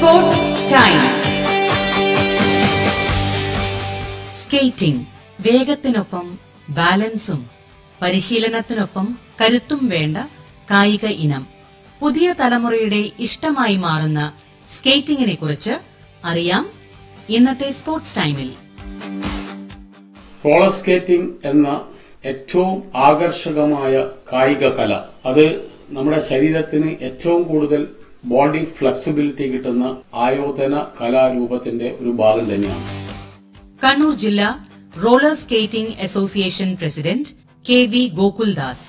sports time skating വേഗത്തിനൊപ്പം ബാലൻസും പരിശീലനത്തിനൊപ്പം കരുത്തും വേണ്ട കായിക ഇനം പുതിയ തലമുറയുടെ ഇഷ്ടമായി മാറുന്ന സ്കേറ്റിംഗിനെ കുറിച്ച് അറിയാം ഇന്നത്തെ സ്പോർട്സ് ടൈമിൽ റോളർ സ്കേറ്റിംഗ് എന്ന ഏറ്റവും ആകർഷകമായ കായിക കല അത് നമ്മുടെ ശരീരത്തിന് ഏറ്റവും കൂടുതൽ ബോഡി ഫ്ലെക്സിബിലിറ്റി കിട്ടുന്ന ആയോധന കലാരൂപത്തിന്റെ ഒരു ഭാഗം തന്നെയാണ് കണ്ണൂർ ജില്ലാ roller skating association president K V Gokuldas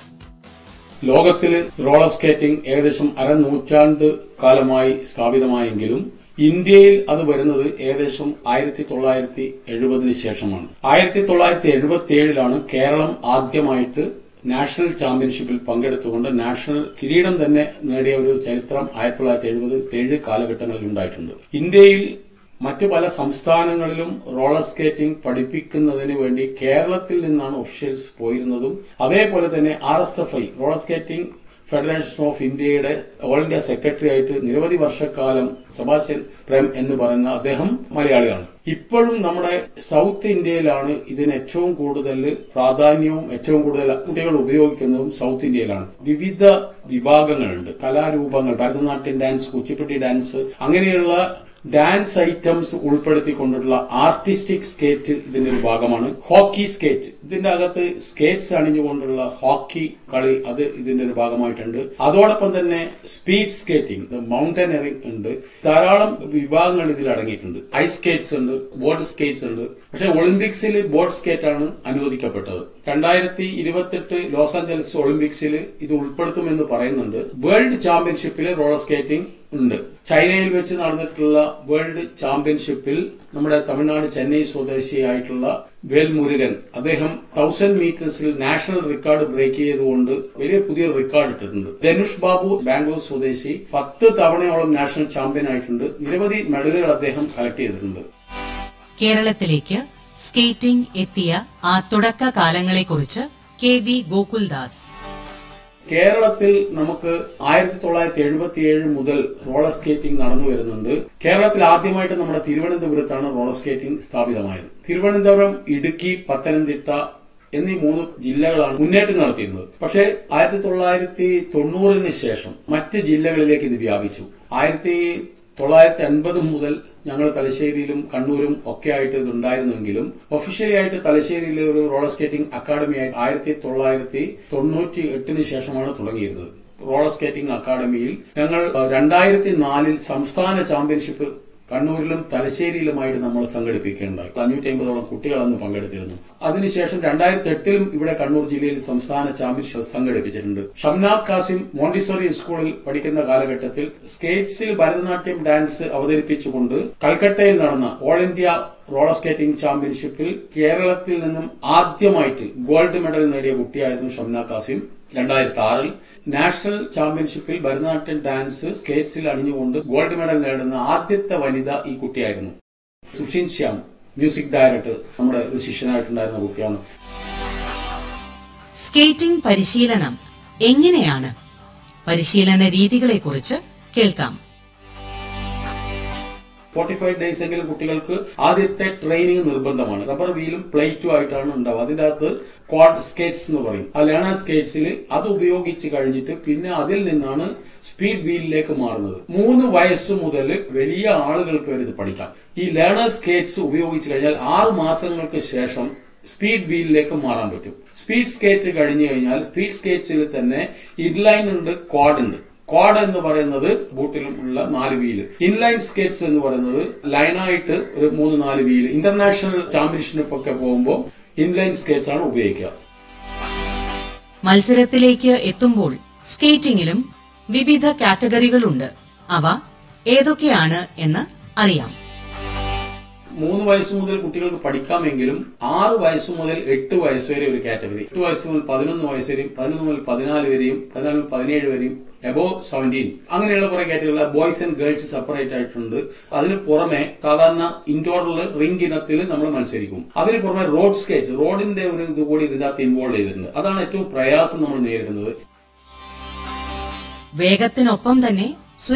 ലോകത്തിൽ റോളർ സ്കേറ്റിംഗ് ഏകദേശം അരനൂറ്റാണ്ട് കാലമായി സ്ഥാപിതമായെങ്കിലും ഇന്ത്യയിൽ അത് വരുന്നത് ഏകദേശം ആയിരത്തി തൊള്ളായിരത്തി എഴുപതിന് ശേഷമാണ് ആയിരത്തി തൊള്ളായിരത്തി എഴുപത്തി ഏഴിലാണ് കേരളം ആദ്യമായിട്ട് നാഷണൽ ചാമ്പ്യൻഷിപ്പിൽ പങ്കെടുത്തുകൊണ്ട് നാഷണൽ കിരീടം തന്നെ നേടിയ ഒരു ചരിത്രം ആയിരത്തി തൊള്ളായിരത്തി എഴുപത് ഏഴ് കാലഘട്ടങ്ങളിൽ ഉണ്ടായിട്ടുണ്ട് ഇന്ത്യയിൽ മറ്റു പല സംസ്ഥാനങ്ങളിലും റോളർ സ്കേറ്റിംഗ് പഠിപ്പിക്കുന്നതിന് വേണ്ടി കേരളത്തിൽ നിന്നാണ് ഒഫീഷ്യൽസ് പോയിരുന്നതും അതേപോലെ തന്നെ R S F I roller skating federation of ഇന്ത്യയുടെ ഓൾ ഇന്ത്യ സെക്രട്ടറി ആയിട്ട് നിരവധി വർഷക്കാലം സെബാസ്റ്റ്യൻ പ്രേം എന്ന് പറയുന്ന അദ്ദേഹം മലയാളിയാണ് ഇപ്പോഴും നമ്മുടെ സൗത്ത് ഇന്ത്യയിലാണ് ഇതിന് ഏറ്റവും കൂടുതൽ പ്രാധാന്യവും ഏറ്റവും കൂടുതൽ കുട്ടികൾ ഉപയോഗിക്കുന്നതും സൗത്ത് ഇന്ത്യയിലാണ് വിവിധ വിഭാഗങ്ങളുണ്ട് കലാരൂപങ്ങൾ ഭരതനാട്യം ഡാൻസ് കുച്ചിപ്പുടി ഡാൻസ് അങ്ങനെയുള്ള ഡാൻസ് ഐറ്റംസ് ഉൾപ്പെടുത്തിക്കൊണ്ടുള്ള ആർട്ടിസ്റ്റിക് സ്കേറ്റ് ഇതിന്റെ ഒരു ഭാഗമാണ് ഹോക്കി സ്കേറ്റ് ഇതിന്റെ അകത്ത് സ്കേറ്റ്സ് അണിഞ്ഞുകൊണ്ടുള്ള ഹോക്കി കളി അത് ഇതിന്റെ ഒരു ഭാഗമായിട്ടുണ്ട് അതോടൊപ്പം തന്നെ സ്പീഡ് സ്കേറ്റിംഗ് മൗണ്ടനറിംഗ് ഉണ്ട് ധാരാളം വിഭാഗങ്ങൾ ഇതിൽ അടങ്ങിയിട്ടുണ്ട് ഐസ് സ്കേറ്റ്സ് ഉണ്ട് ബോർഡ് സ്കേറ്റ്സ് ഉണ്ട് പക്ഷെ ഒളിമ്പിക്സിൽ ബോർഡ് സ്കേറ്റ് ആണ് അനുവദിക്കപ്പെട്ടത് രണ്ടായിരത്തി ഇരുപത്തെട്ട് ലോസ് ആഞ്ചലസ് ഒളിമ്പിക്സിൽ ഇത് ഉൾപ്പെടുത്തുമെന്ന് പറയുന്നുണ്ട് വേൾഡ് ചാമ്പ്യൻഷിപ്പിൽ റോളർ സ്കേറ്റിംഗ് ഉണ്ട് ചൈനയിൽ വെച്ച് നടന്നിട്ടുള്ള വേൾഡ് ചാമ്പ്യൻഷിപ്പിൽ നമ്മുടെ തമിഴ്നാട് ചെന്നൈ സ്വദേശിയായിട്ടുള്ള വേൽമുരുകൻ അദ്ദേഹം തൗസൻഡ് മീറ്റേഴ്സിൽ നാഷണൽ റെക്കോർഡ് ബ്രേക്ക് ചെയ്തുകൊണ്ട് വലിയ പുതിയ റെക്കോർഡ് ഇട്ടിട്ടുണ്ട് ധനുഷ് ബാബു ബാംഗ്ലൂർ സ്വദേശി പത്ത് തവണയോളം നാഷണൽ ചാമ്പ്യൻ ആയിട്ടുണ്ട് നിരവധി മെഡലുകൾ അദ്ദേഹം കളക്ട് ചെയ്തിട്ടുണ്ട് കേരളത്തിലേക്ക് സ്കേറ്റിംഗ് എത്തിയ ആ തുടക്ക കാലങ്ങളെക്കുറിച്ച് കെ വി ഗോകുൽദാസ് കേരളത്തിൽ നമുക്ക് ആയിരത്തി തൊള്ളായിരത്തി എഴുപത്തിയേഴ് മുതൽ റോളർ സ്കേറ്റിംഗ് നടന്നു വരുന്നുണ്ട് കേരളത്തിൽ ആദ്യമായിട്ട് നമ്മുടെ തിരുവനന്തപുരത്താണ് റോളർ സ്കേറ്റിംഗ് സ്ഥാപിതമായത് തിരുവനന്തപുരം ഇടുക്കി പത്തനംതിട്ട എന്നീ മൂന്ന് ജില്ലകളാണ് മുന്നേറ്റം നടത്തിയിരുന്നത് പക്ഷേ ആയിരത്തി തൊള്ളായിരത്തി തൊണ്ണൂറിന് ശേഷം മറ്റ് ജില്ലകളിലേക്ക് ഇത് വ്യാപിച്ചു ആയിരത്തി തൊള്ളായിരത്തി അൻപത് മുതൽ ഞങ്ങൾ തലശ്ശേരിയിലും കണ്ണൂരും ഒക്കെ ആയിട്ട് ഇത് ഉണ്ടായിരുന്നെങ്കിലും ഒഫീഷ്യലി ആയിട്ട് തലശ്ശേരിയിലെ ഒരു റോളർ സ്കേറ്റിംഗ് അക്കാദമി ആയിട്ട് ആയിരത്തി തൊള്ളായിരത്തി തൊണ്ണൂറ്റി എട്ടിന് ശേഷമാണ് തുടങ്ങിയിരുന്നത് റോളർ സ്കേറ്റിംഗ് അക്കാദമിയിൽ ഞങ്ങൾ രണ്ടായിരത്തി നാലിൽ സംസ്ഥാന ചാമ്പ്യൻഷിപ്പ് കണ്ണൂരിലും തലശ്ശേരിയിലുമായിട്ട് നമ്മൾ സംഘടിപ്പിക്കുകയുണ്ടായി അഞ്ഞൂറ്റി അമ്പതോളം കുട്ടികൾ അന്ന് പങ്കെടുത്തിരുന്നു അതിനുശേഷം രണ്ടായിരത്തി എട്ടിലും ഇവിടെ കണ്ണൂർ ജില്ലയിൽ സംസ്ഥാന ചാമ്പ്യൻഷിപ്പ് സംഘടിപ്പിച്ചിട്ടുണ്ട് ഷംനാഥ് കാസിം മോണ്ടിസോറി സ്കൂളിൽ പഠിക്കുന്ന കാലഘട്ടത്തിൽ സ്കേറ്റ്സിൽ ഭരതനാട്യം ഡാൻസ് അവതരിപ്പിച്ചുകൊണ്ട് കൽക്കട്ടയിൽ നടന്ന ഓൾ ഇന്ത്യ റോളർ സ്കേറ്റിംഗ് ചാമ്പ്യൻഷിപ്പിൽ കേരളത്തിൽ നിന്നും ആദ്യമായിട്ട് ഗോൾഡ് മെഡൽ നേടിയ കുട്ടിയായിരുന്നു ഷംന കാസിം രണ്ടായിരത്തി ആറിൽ നാഷണൽ ചാമ്പ്യൻഷിപ്പിൽ ഭരതനാട്യം ഡാൻസ് സ്കേറ്റ്സിൽ അണിഞ്ഞുകൊണ്ട് ഗോൾഡ് മെഡൽ നേടുന്ന ആദ്യത്തെ വനിത ഈ കുട്ടിയായിരുന്നു സുഷിൻ ശ്യാം മ്യൂസിക് ഡയറക്ടർ നമ്മുടെ ഒരു ശിഷ്യനായിട്ടുണ്ടായിരുന്ന കുട്ടിയാണ് സ്കേറ്റിംഗ് പരിശീലനം എങ്ങനെയാണ് പരിശീലന രീതികളെക്കുറിച്ച് കേൾക്കാം ഫോർട്ടി ഫൈവ് ഡേയ്സ് എങ്കിലും കുട്ടികൾക്ക് ആദ്യത്തെ ട്രെയിനിങ് നിർബന്ധമാണ് റബ്ബർ വീലും പ്ലേറ്റും ആയിട്ടാണ് ഉണ്ടാവുക അതിന്റെ അകത്ത് ക്വാഡ് സ്കേറ്റ്സ് എന്ന് പറയും ആ ലേണർ സ്കേറ്റ്സിൽ അത് ഉപയോഗിച്ച് കഴിഞ്ഞിട്ട് പിന്നെ അതിൽ നിന്നാണ് സ്പീഡ് വീലിലേക്ക് മാറുന്നത് മൂന്ന് വയസ്സ് മുതൽ വലിയ ആളുകൾക്ക് വരെ ഇത് പഠിക്കാം ഈ ലേണർ സ്കേറ്റ്സ് ഉപയോഗിച്ച് കഴിഞ്ഞാൽ ആറ് മാസങ്ങൾക്ക് ശേഷം സ്പീഡ് വീലിലേക്ക് മാറാൻ പറ്റും സ്പീഡ് സ്കേറ്റ് കഴിഞ്ഞു കഴിഞ്ഞാൽ സ്പീഡ് സ്കേറ്റ്സിൽ തന്നെ ഇൻലൈൻ ഉണ്ട് ക്വാഡ് ഉണ്ട് ക്വാഡ് എന്ന് പറയുന്നത് ബൂട്ടിലും ഉള്ള നാല് വീല് ഇൻലൈൻ സ്കേറ്റ്സ് എന്ന് പറയുന്നത് ലൈനായിട്ട് ഒരു മൂന്ന് നാല് വീല് ഇന്റർനാഷണൽ ചാമ്പ്യൻഷിപ്പ് ഒക്കെ പോകുമ്പോൾ ഇൻലൈൻ സ്കേറ്റ്സ് ആണ് ഉപയോഗിക്കുക മത്സരത്തിലേക്ക് എത്തുമ്പോൾ സ്കേറ്റിംഗിലും വിവിധ കാറ്റഗറികളുണ്ട് അവ ഏതൊക്കെയാണ് എന്ന് അറിയാം മൂന്ന് വയസ്സ് മുതൽ കുട്ടികൾക്ക് പഠിക്കാമെങ്കിലും ആറ് വയസ്സ് മുതൽ എട്ട് വയസ്സ് വരെ ഒരു കാറ്റഗറി എട്ട് വയസ്സ് മുതൽ പതിനൊന്ന് വയസ്സ് വരെയും പതിനൊന്ന് മുതൽ പതിനാല് വരെയും പതിനാല് മുതൽ പതിനേഴ് വരെയും എബോ സെവൻറ്റീൻ അങ്ങനെയുള്ള കുറെ കാറ്റഗറികൾ ബോയ്സ് ആൻഡ് ഗേൾസ് സെപ്പറേറ്റ് ആയിട്ടുണ്ട് അതിന് പുറമെ സാധാരണ ഇൻഡോറിൽ റിംഗ് ഇനത്തിൽ നമ്മൾ മത്സരിക്കും അതിന് പുറമെ റോഡ് സ്കേറ്റ്സ് റോഡിന്റെ ഒരു ഇത് കൂടി ഇതിനകത്ത് ഇൻവോൾവ് ചെയ്തിട്ടുണ്ട് അതാണ് ഏറ്റവും പ്രയാസം നമ്മൾ നേരിടുന്നത് വേഗത്തിനൊപ്പം തന്നെ